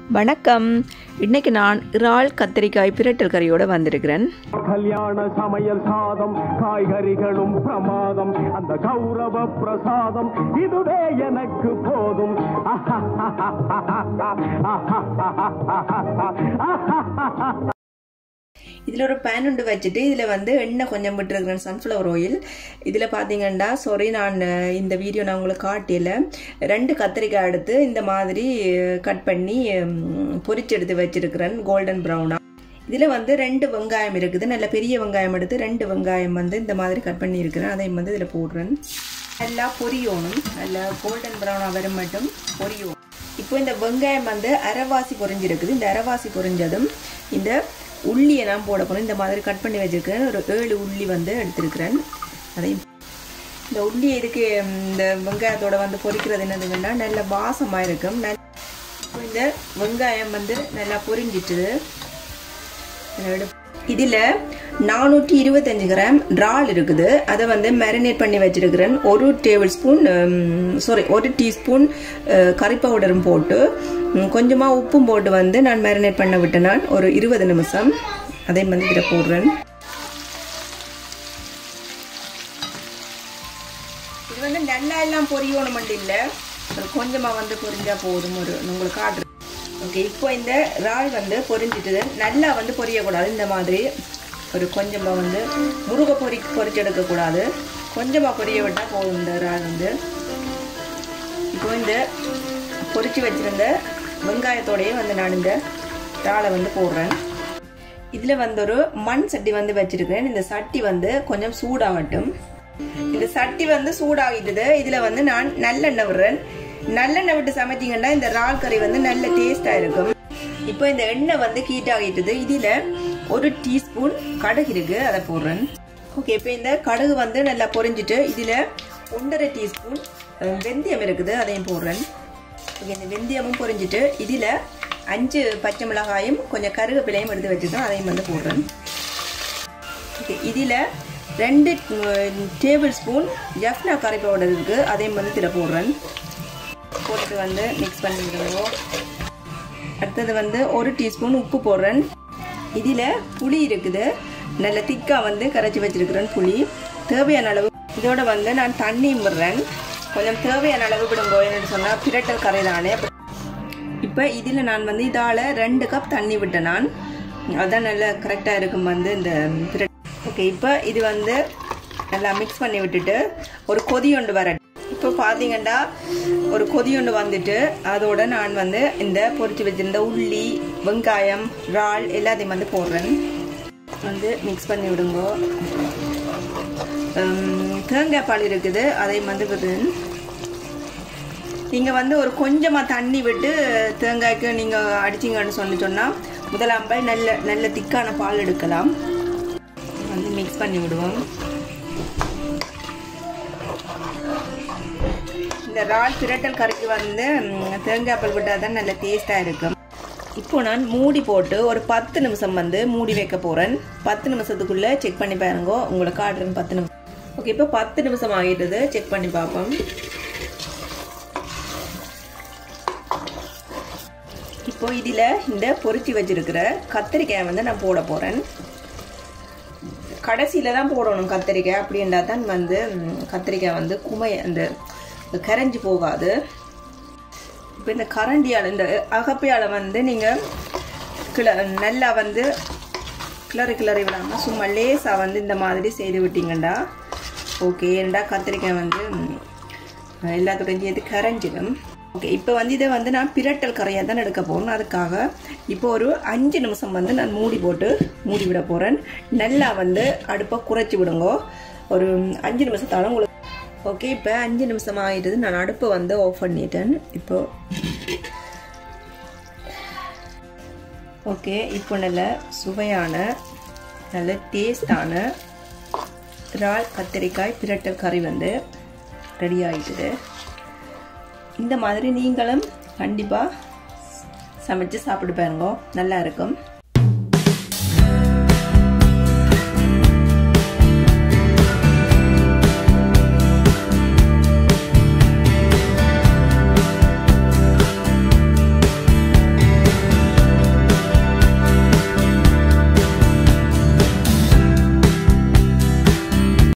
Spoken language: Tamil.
வணக்கம் இன்னைக்கு நான் இறால் கத்திரிக்காய் பிரட்டல் கறியோட வந்திருக்கிறேன் கல்யாண சமையல் சாதம் காய்கறிகளும் பிரமாதம் அந்த கௌரவ பிரசாதம் இதுவே எனக்கு போதும் இதில் ஒரு பேன் உண்டு வச்சுட்டு இதில் வந்து எண்ணெய் கொஞ்சம் விட்டுருக்கிறேன் சன்ஃப்ளவர் ஆயில் இதில் பார்த்தீங்கன்னா சாரி நான் அஹ், இந்த வீடியோ நான் உங்களுக்கு காட்டியல ரெண்டு கத்திரிக்காய் எடுத்து இந்த மாதிரி கட் பண்ணி ம், பொரிச்சு எடுத்து வச்சிருக்கிறேன் கோல்டன் ப்ரௌனாக இதில் வந்து ரெண்டு வெங்காயம் இருக்குது நல்ல பெரிய வெங்காயம் எடுத்து ரெண்டு வெங்காயம் வந்து இந்த மாதிரி கட் பண்ணி இருக்கிறேன் அதையும் வந்து இதில் போடுறேன் நல்லா பொரியணும் நல்லா கோல்டன் ப்ரௌனாக வரும் மட்டும் பொரியும் இப்போ இந்த வெங்காயம் வந்து அரைவாசி பொரிஞ்சிருக்குது இந்த அரைவாசி பொரிஞ்சதும் இந்த உள்ளியை நான் போட போகிறேன் இந்த மாதிரி கட் பண்ணி வச்சிருக்கிறேன் ஒரு ஏழு உள்ளி வந்து எடுத்திருக்கிறேன் அதையும் இந்த உள்ளி இதுக்கு ம், இந்த வெங்காயத்தோட வந்து பொரிக்கிறது என்னதுன்னா நல்ல வாசமாக இருக்கும் நல்ல இப்போ இந்த வெங்காயம் வந்து நல்லா பொரிஞ்சிட்டுது இதில் நானூற்றி இருபத்தஞ்சு கிராம் இறால் இருக்குது அதை வந்து மேரினேட் பண்ணி வச்சிருக்கிறேன் ஒரு டேபிள் ஸ்பூன் சாரி ஒரு டீஸ்பூன் கறி பவுடரும் போட்டு ம், கொஞ்சமா உப்பும் போட்டு வந்து நான் மேரினேட் பண்ண விட்டேன் நான் ஒரு இருபது நிமிஷம் அதே வந்து இதில் போடுறேன் இது வந்து நல்லா எல்லாம் பொரியணும் மட்டும் இல்லை ஒரு கொஞ்சமாக வந்து பொரிஞ்சா போதும் ஒரு உங்களுக்கு காட்டுறேன் ஓகே இப்போ இந்த இறால் வந்து பொரிஞ்சிட்டு நல்லா வந்து பொரியக்கூடாது இந்த மாதிரி ஒரு கொஞ்சமாக வந்து முருகை பொரி பொரிச்சு எடுக்கக்கூடாது கொஞ்சமாக பொரிய விட்டால் போதும் இந்த இறால் வந்து இப்போ இந்த பொரிச்சு வச்சிருந்த வெங்காயத்தோடயே வந்து நான் இந்த இறாலை வந்து போடுறேன் இதில் வந்து ஒரு மண் சட்டி வந்து வச்சிருக்கேன் இந்த சட்டி வந்து கொஞ்சம் சூடாகட்டும் இந்த சட்டி வந்து சூடாகிட்டது இதில் வந்து நான் நல்லெண்ணெய் விடுறேன் நல்லெண்ணெய் விட்டு சமைச்சிங்கன்னா இந்த இறால் கறி வந்து நல்ல டேஸ்டாக இருக்கும் இப்போ இந்த எண்ணெய் வந்து ஹீட் ஆகிட்டது இதில் ஒரு டீஸ்பூன் கடுகு இருக்கு அதை போடுறேன் ஓகே இப்போ இந்த கடுகு வந்து நல்லா பொரிஞ்சிட்டு இதில் ஒன்றரை டீஸ்பூன் அஹ், வெந்தயம் இருக்குது அதையும் போடுறேன் ஓகே இந்த வெந்தயமும் பொரிஞ்சிட்டு இதில் அஞ்சு பச்சை மிளகாயும் கொஞ்சம் கருவேப்பிலையும் எடுத்து வச்சுருக்கோம் அதையும் வந்து போடுறேன் ஓகே இதில் ரெண்டு டேபிள் ஸ்பூன் ஜஃப்னா கறி பவுடர் இருக்குது அதையும் வந்து இதில் போடுறேன் போட்டு வந்து மிக்ஸ் பண்ணிவிடுவோம் அடுத்தது வந்து ஒரு டீஸ்பூன் உப்பு போடுறேன் இதில் புளி இருக்குது நல்ல திக்காக வந்து கரைச்சி வச்சிருக்கிறேன் புளி தேவையான அளவு இதோட வந்து நான் தண்ணி விடுறேன் கொஞ்சம் தேவையான அளவு விடுங்கோ என்னன்னு சொன்னால் பிரட்டல் கரை தானே இப்போ இதில் நான் வந்து இதால் ரெண்டு கப் தண்ணி விட்டேன் நான் அதான் நல்லா கரெக்டாக இருக்கும் வந்து இந்த பிரட் ஓகே இப்போ இது வந்து நல்லா மிக்ஸ் பண்ணி விட்டுட்டு ஒரு கொதி ஒன்று வர இப்போ பார்த்தீங்கன்னா ஒரு கொதி ஒன்று வந்துட்டு அதோட நான் வந்து இந்த பொரிச்சு வச்சிருந்த உள்ளி வெங்காயம் இறால் எல்லாத்தையும் வந்து போடுறேன் வந்து மிக்ஸ் பண்ணி விடுங்க உம், தேங்காய் பால் இருக்குது அதையும் வந்து விடுறேன் நீங்கள் வந்து ஒரு கொஞ்சமாக தண்ணி விட்டு தேங்காய்க்கு நீங்கள் அடிச்சிங்கன்னு சொல்லி சொன்னால் முதலாம்பை நல்ல நல்ல திக்கான பால் எடுக்கலாம் வந்து மிக்ஸ் பண்ணி விடுவோம் இந்த இறால் பிரட்டல் கறிக்கு வந்து ம், தேங்காய் பால் விட்டால் தான் நல்ல டேஸ்ட்டாக இருக்கும் இப்போ நான் மூடி போட்டு ஒரு பத்து நிமிஷம் வந்து மூடி வைக்க போகிறேன் பத்து நிமிஷத்துக்குள்ளே செக் பண்ணி பாருங்க உங்களுக்கு காட்டுறேன் பத்து நிமிஷம் ஓகே இப்போ பத்து நிமிஷம் ஆகிட்டது செக் பண்ணி பார்ப்போம் இப்போ இதில் இந்த பொரிச்சு வச்சிருக்கிற கத்திரிக்காய் வந்து நான் போட போகிறேன் கடைசியில் தான் போடணும் கத்திரிக்காய் அப்படின்றா தான் வந்து ம், கத்திரிக்காய் வந்து குமை அந்த கரைஞ்சி போகாது இப்போ இந்த கரண்டியால் இந்த அகப்பையால் வந்து நீங்கள் கிள நல்லா வந்து கிளறி கிளறி விடாமல் சும்மா லேசாக வந்து இந்த மாதிரி செய்து விட்டீங்கண்டா ஓகே ஏன்டா கத்திரிக்காய் வந்து ம், எல்லாத்துடையும் சேர்த்து கரைஞ்சிடும் ஓகே இப்போ வந்து இதை வந்து நான் பிரட்டல் கரையாக தான் எடுக்க போகிறேன் அதுக்காக இப்போ ஒரு அஞ்சு நிமிஷம் வந்து நான் மூடி போட்டு மூடி விட போகிறேன் நல்லா வந்து அடுப்பை குறைச்சி விடுங்க ஒரு அஞ்சு நிமிஷத்தாலும் உங்களுக்கு ஓகே இப்போ அஞ்சு நிமிஷம் ஆகிட்டது நான் அடுப்பை வந்து ஆஃப் பண்ணிட்டேன் இப்போ ஓகே இப்போ நல்ல சுவையான நல்ல டேஸ்டான இறால் கத்திரிக்காய் பிரட்டல் கறி வந்து ரெடி ஆகிட்டுது இந்த மாதிரி நீங்களும் கண்டிப்பாக சமைச்சு சாப்பிட்டு பாருங்க நல்லா இருக்கும்